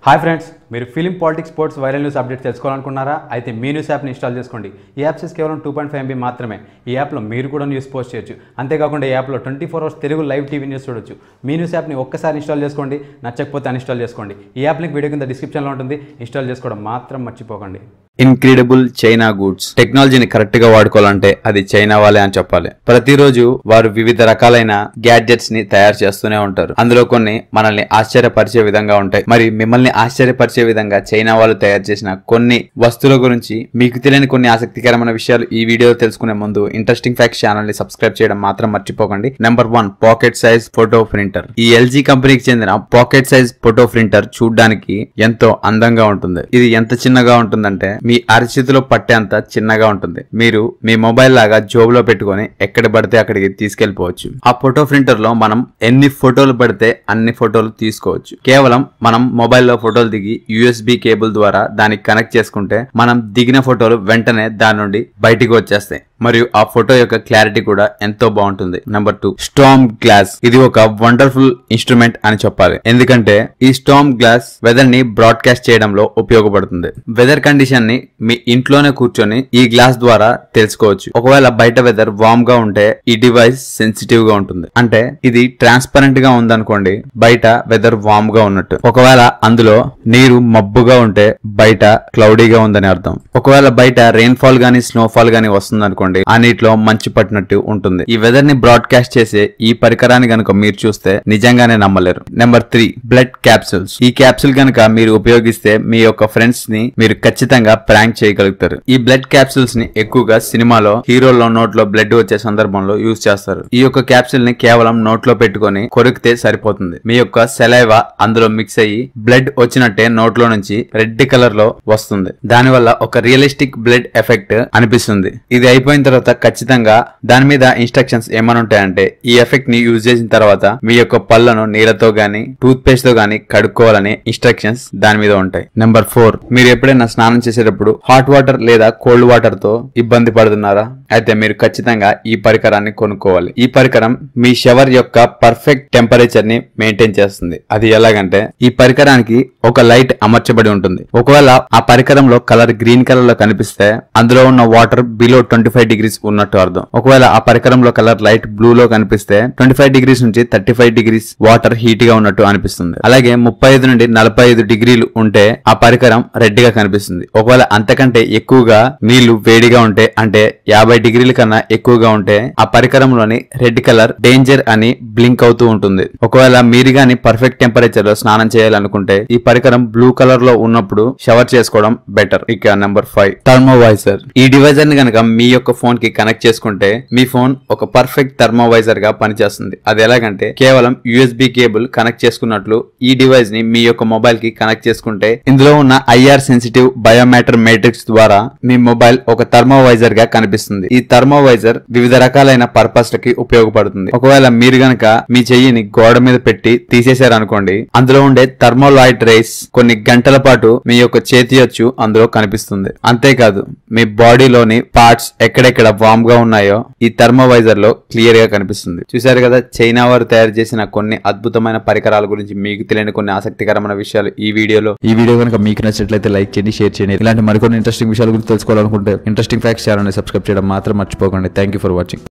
hi friends మీరు film politics sports viral news update తెలుసుకోవాలనుకున్నారా అయితే మీ న్యూస్ యాప్ని ఇన్స్టాల్ చేసుకోండి ఈ యాప్స్ కేవలం టూ పాయింట్ ఫైవ్ ఎంబీ మాత్రమే ఈ యాప్లో మీరు కూడా న్యూస్ పోస్ట్ చేయొచ్చు అంతేకాకుండా ఈ యాప్లో twenty four hours Telugu live TV news చూడొచ్చు మీ న్యూస్ యాప్ని ఒక్కసారి ఇన్స్టాల్ చేసుకోండి నచ్చకపోతే అన్ఇన్స్టాల్ చేసుకోండి ఈ యాప్ లింక్ వీడియో కింద డిస్క్రిప్షన్లో ఉంటుంది ఇన్స్టాల్ చేసుకోవడం మాత్రం మర్చిపోకండి ఇన్క్రెడిబుల్ చైనా గూడ్స్ టెక్నాలజీని కరెక్ట్ గా వాడుకోవాలంటే అది చైనా వాళ్ళే అని చెప్పాలి ప్రతిరోజు వారు వివిధ రకాలైన గ్యాడ్జెట్స్ ని తయారు చేస్తూనే ఉంటారు అందులో కొన్ని మనల్ని ఆశ్చర్యపరిచే విధంగా ఉంటాయి మరి మిమ్మల్ని ఆశ్చర్యపరిచే విధంగా చైనా వాళ్ళు తయారు చేసిన కొన్ని వస్తువుల గురించి మీకు తెలియని కొన్ని ఆసక్తికరమైన విషయాలు ఈ వీడియో తెలుసుకునే ముందు ఇంట్రెస్టింగ్ ఫ్యాక్ట్స్ ఛానల్ ని సబ్స్క్రైబ్ చేయడం మాత్రం మర్చిపోకండి number one pocket size photo printer ఈ ఎల్జీ కంపెనీకి చెందిన పాకెట్ సైజ్ ఫోటో ప్రింటర్ చూడడానికి ఎంతో అందంగా ఉంటుంది ఇది ఎంత చిన్నగా ఉంటుందంటే మీ అరచేతిలో పట్టేంత చిన్నగా ఉంటుంది మీరు మీ మొబైల్ లాగా జోబులో పెట్టుకొని ఎక్కడ పడితే అక్కడికి తీసుకెళ్లిపోవచ్చు ఆ ఫోటో ప్రింటర్ లో మనం ఎన్ని ఫోటోలు పడితే అన్ని ఫోటోలు తీసుకోవచ్చు కేవలం మనం మొబైల్లో ఫోటోలు దిగి యూఎస్బి కేబుల్ ద్వారా దానికి కనెక్ట్ చేసుకుంటే మనం దిగిన ఫోటోలు వెంటనే దాని నుండి బయటికి వచ్చేస్తాయి మరియు ఆ ఫోటో యొక్క క్లారిటీ కూడా ఎంతో బాగుంటుంది నెంబర్ టూ స్టామ్ గ్లాస్ ఇది ఒక వండర్ఫుల్ ఇన్స్ట్రుమెంట్ అని చెప్పాలి ఎందుకంటే ఈ స్టామ్ గ్లాస్ వెదర్ ని బ్రాడ్కాస్ట్ చేయడంలో ఉపయోగపడుతుంది వెదర్ కండిషన్ ని మీ ఇంట్లోనే కూర్చొని ఈ గ్లాస్ ద్వారా తెలుసుకోవచ్చు ఒకవేళ బయట వెదర్ వామ్ గా ఉంటే ఈ డివైస్ సెన్సిటివ్ గా ఉంటుంది అంటే ఇది ట్రాన్స్పరెంట్ గా ఉందనుకోండి బయట వెదర్ వామ్ గా ఉన్నట్టు ఒకవేళ అందులో నీరు మబ్బుగా ఉంటే బయట క్లౌడీగా ఉందని అర్థం ఒకవేళ బయట రెయిన్ ఫాల్ గానీ స్నోఫాల్ గానీ వస్తుంది అనుకోండి ఆ నీటిలో మంచు పట్టినట్టు ఉంటుంది ఈ వెదర్ ని బ్రాడ్కాస్ట్ చేసే ఈ పరికరాన్ని గనుక మీరు చూస్తే నిజంగానే నమ్మలేరు నెంబర్ త్రీ బ్లడ్ క్యాప్సూల్స్ ఈ క్యాప్సూల్ గనుక మీరు ఉపయోగిస్తే మీ యొక్క ఫ్రెండ్స్ ని మీరు ఖచ్చితంగా ప్రాంక్ చేయగలుగుతారు ఈ బ్లడ్ క్యాప్సూల్స్ ని ఎక్కువగా సినిమాలో హీరోలో నోట్లో బ్లడ్ వచ్చే సందర్భంలో యూజ్ చేస్తారు ఈ యొక్క క్యాప్సూల్ ని కేవలం నోట్లో పెట్టుకొని కొరికితే సరిపోతుంది మీ యొక్క సెలైవా అందులో మిక్స్ అయ్యి బ్లడ్ వచ్చినట్టే నోట్లో నుంచి రెడ్ కలర్ లో వస్తుంది దానివల్ల ఒక రియలిస్టిక్ బ్లడ్ ఎఫెక్ట్ అనిపిస్తుంది ఇది అయిపోయిన తర్వాత ఖచ్చితంగా దాని మీద ఇన్స్ట్రక్షన్స్ ఏమని ఉంటాయంటే ఈ ఎఫెక్ట్ ని యూజ్ చేసిన తర్వాత మీ యొక్క పళ్ళను నీళ్ళతో గానీ టూత్ పేస్ట్ తో గానీ కడుక్కోవాలనే ఇన్స్ట్రక్షన్స్ దాని మీద ఉంటాయి నెంబర్ ఫోర్ మీరు ఎప్పుడైనా స్నానం చేసేటప్పుడు హాట్ వాటర్ లేదా కోల్డ్ వాటర్ తో ఇబ్బంది పడుతున్నారా అయితే మీరు ఖచ్చితంగా ఈ పరికరాన్ని కొనుక్కోవాలి ఈ పరికరం మీ షవర్ యొక్క పర్ఫెక్ట్ టెంపరేచర్ ని మెయింటైన్ చేస్తుంది అది ఎలాగంటే ఈ పరికరానికి ఒక లైట్ అమర్చబడి ఉంటుంది ఒకవేళ ఆ పరికరంలో కలర్ గ్రీన్ కలర్ లో కనిపిస్తే అందులో ఉన్న water below twenty five degrees ఉన్నట్టు అర్థం ఒకవేళ ఆ పరికరంలో కలర్ లైట్ బ్లూ లో కనిపిస్తే ట్వంటీ ఫైవ్ డిగ్రీస్ నుంచి thirty five degrees water heat గా ఉన్నట్టు అనిపిస్తుంది అలాగే ముప్పై ఐదు నుండి నలభై ఐదు డిగ్రీలు ఉంటే ఆ పరికరం రెడ్ గా కనిపిస్తుంది ఒకవేళ అంతకంటే ఎక్కువగా నీళ్లు వేడిగా ఉంటే అంటే యాభై డిగ్రీల కన్నా ఎక్కువగా ఉంటే ఆ పరికరంలోని రెడ్ కలర్ డేంజర్ అని బ్లింక్ అవుతూ ఉంటుంది ఒకవేళ మీరు గాని పర్ఫెక్ట్ టెంపరేచర్ లో స్నానం చేయాలనుకుంటే ఈ పరికరం బ్లూ కలర్ లో ఉన్నప్పుడు షవర్ చేసుకోవడం బెటర్ ఇక నెంబర్ ఫైవ్ థర్మోవైజర్ ఈ డివైజర్ ని కనుక మీ యొక్క ఫోన్ కి కనెక్ట్ చేసుకుంటే మీ ఫోన్ ఒక పర్ఫెక్ట్ థర్మోవైజర్ గా పనిచేస్తుంది అది ఎలాగంటే కేవలం యూఎస్బి కేబుల్ కనెక్ట్ చేసుకున్నట్లు ఈ డివైస్ ని మీ యొక్క మొబైల్ కి కనెక్ట్ చేసుకుంటే ఇందులో ఉన్న ఐఆర్ సెన్సిటివ్ బయోమెట్రిక్ మేట్రిక్స్ ద్వారా మీ మొబైల్ ఒక థర్మోవైజర్ గా కనిపిస్తుంది ఈ థర్మోవైజర్ వివిధ రకాలైన పర్పస్ లకి ఉపయోగపడుతుంది ఒకవేళ మీరు గనక మీ చెయ్యిని గోడ మీద పెట్టి తీసేశారనుకోండి అందులో ఉండే థర్మోలాయిడ్ రేస్ కొన్ని గంటల పాటు మీ యొక్క చేతి అచ్చు అందులో కనిపిస్తుంది అంతేకాదు మీ బాడీలోని పార్ట్స్ ఎక్కడెక్కడ వామ్ గా ఉన్నాయో ఈ థర్మోవైజర్ లో క్లియర్ గా కనిపిస్తుంది చూశారు కదా చైనా వారు తయారు చేసిన కొన్ని అద్భుతమైన పరికరాల గురించి మీకు తెలియని కొన్ని ఆసక్తికరమైన విషయాలు ఈ వీడియోలో ఈ వీడియో కనుక మీకు నచ్చినట్లయితే లైక్ చేయండి షేర్ చేయండి ఇలాంటి మరికొన్ని ఇంట్రెస్టింగ్ విషయాల గురించి తెలుసుకోవాలనుకుంటే ఇంట్రెస్టింగ్ ఫ్యాక్ట్స్ ఛానల్ సబ్స్క్రైబ్ చేయడం మాత్రం మర్చిపోకండి థ్యాంక్ యూ ఫర్ వాచింగ్